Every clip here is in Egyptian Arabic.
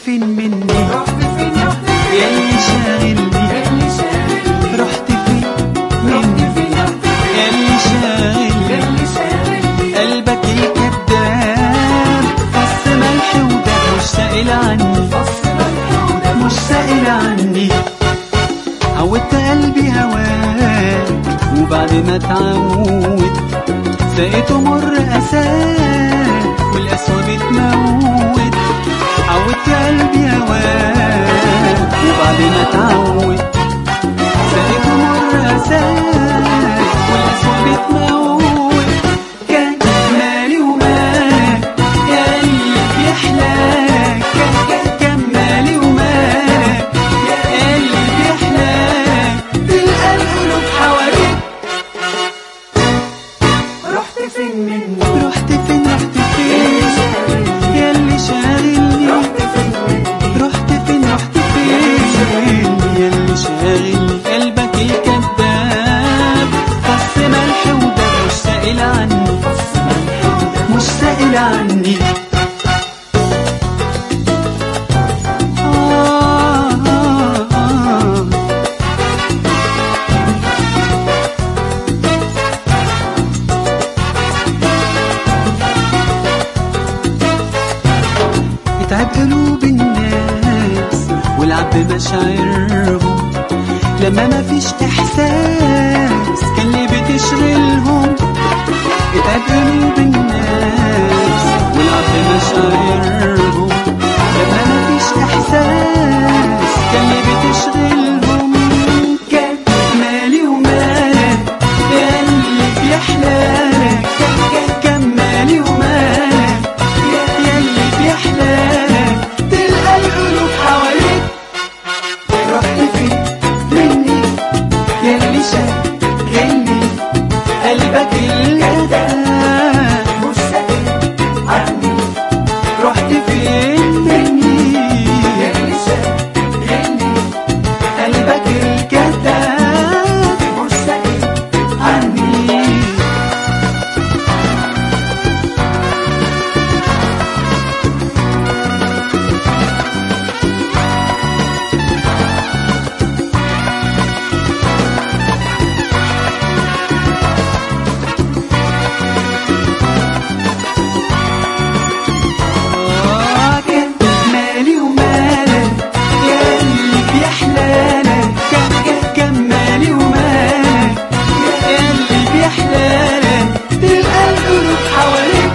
فين مني رحت فين رحت فين ياللي شاغلني ياللي شاغل رحت فين رحت مني فين رحت فين ياللي شاغلني ياللي شاغل قلبك الكذاب فص ملح وداب مش سائل عني فص ملح وده مش سائل عني عودت قلبي هواك وبعد ما اتعود سقيته مر اساك والقسوة بتموت عودت قلبي هواك وبعد ما اتعود سقيته مر اساك والقسوة بتموت كان مالي ومالك يا اللي بيحلاك كان- كان مالي ومالك يا اللي بيحلاك تلقى القلوب حواليك رحت فين مني رحت فين رحت ياللي فين شاغل يا اللي شاغلني رحت فين مني رحت فين رحت فين يا اللي شاغلني قلبك الكذاب فص ملح وداب مش سائل عني فص ملح وده مش سائل عني آه آه آه اتعب قلوب الناس والعب بمشاعرهم لما مفيش احساس كان اللي بتشغلهم اتعب قلوب الناس والعب بمشاعرهم لما مفيش احساس كان اللي بتشغلهم كان مالي ومالك يا اللي بيحلالك كان كان كان مالي ومالك يا يا اللي بيحلالك تلقى القلوب حواليك رحت فين مني يا اللي شاغلني قلبك الكذاب مش سائل عني رحت فين مني ياللي شاغلني قلبك الكذاب مش سائل عني آه، كان مالي ومالك يا اللي بيحلالك كان كان كان مالي ومالك يا اللي بيحلالك تلقى القلوب حواليك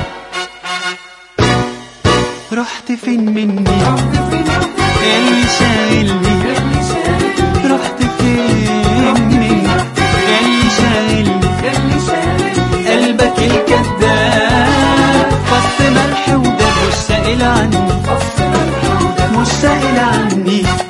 رحت فين مني رحت فين رحت فين يا اللي شاغلني ياللي شاغل رحت فين مني يا اللي شاغلني ياللي شاغل قلبك الكذاب فص ملح وداب مش سائل عني فص ملح وده مش سائل عني